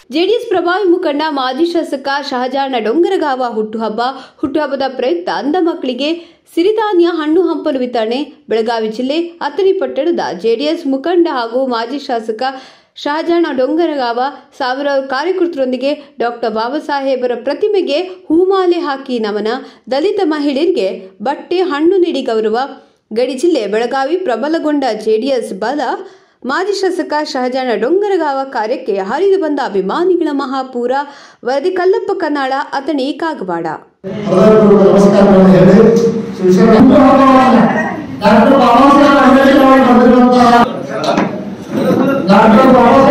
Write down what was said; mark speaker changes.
Speaker 1: JDS ಪ್ರಭಾವಿ ಮುಖಂಡ ಮಾಜಿ ಶಾಸಕ ಶಹಜಾನ ಡೊಂಗರಗಾವ ಹುಟ್ಟುಹಬ್ಬ ಹುಟ್ಟುಹಬ್ಬದ ಪ್ರಯುಕ್ತ ಅಂಧ ಮಕ್ಕಳಿಗೆ ಸಿರಿಧಾನ್ಯ ಹಣ್ಣು ಹಂಪಲು ವಿತರಣೆ ಬೆಳಗಾವಿ ಜಿಲ್ಲೆ ಅಥಣಿ ಪಟ್ಟಣದ ಜೆಡಿಎಸ್ ಮುಖಂಡ ಹಾಗೂ ಮಾಜಿ ಶಾಸಕ ಶಹಜಾನ ಡೊಂಗರಗಾವ ಸಾವಿರಾರು ಕಾರ್ಯಕರ್ತರೊಂದಿಗೆ ಡಾಕ್ಟರ್ ಬಾಬಾ ಸಾಹೇಬರ ಪ್ರತಿಮೆಗೆ ಹೂಮಾಲೆ ಹಾಕಿ ನಮನ ದಲಿತ ಮಹಿಳೆಯರಿಗೆ ಬಟ್ಟೆ ಹಣ್ಣು ನೀಡಿ ಗೌರವ ಗಡಿ ಜಿಲ್ಲೆ ಬೆಳಗಾವಿ ಪ್ರಬಲಗೊಂಡ ಜೆಡಿಎಸ್ ಬಲ ಮಾಜಿ ಶಾಸಕ ಶಹಜಾನ ಡೊಂಗರಗಾವ ಕಾರ್ಯಕ್ಕೆ ಹರಿದು ಬಂದ ಅಭಿಮಾನಿಗಳ ಮಹಾಪೂರ ವರದಿ ಕಲ್ಲಪ್ಪ ಕನ್ನಾಳ ಅಥಣಿ ಕಾಗವಾಡ
Speaker 2: ಎಲ್ಲರಿಗೂ ನಮಸ್ಕಾರಗಳನ್ನು ಹೇಳಿ ಶಿಕ್ಷಣ ಡಾಕ್ಟರ್ ಬಾಬಾ ಸಾಹೇಬ್ ಅಂಬೇಡ್ಕರ್ ಅವರು ಬರೆದಿರುವಂತಹ ಡಾಕ್ಟರ್ ಬಾಬಾ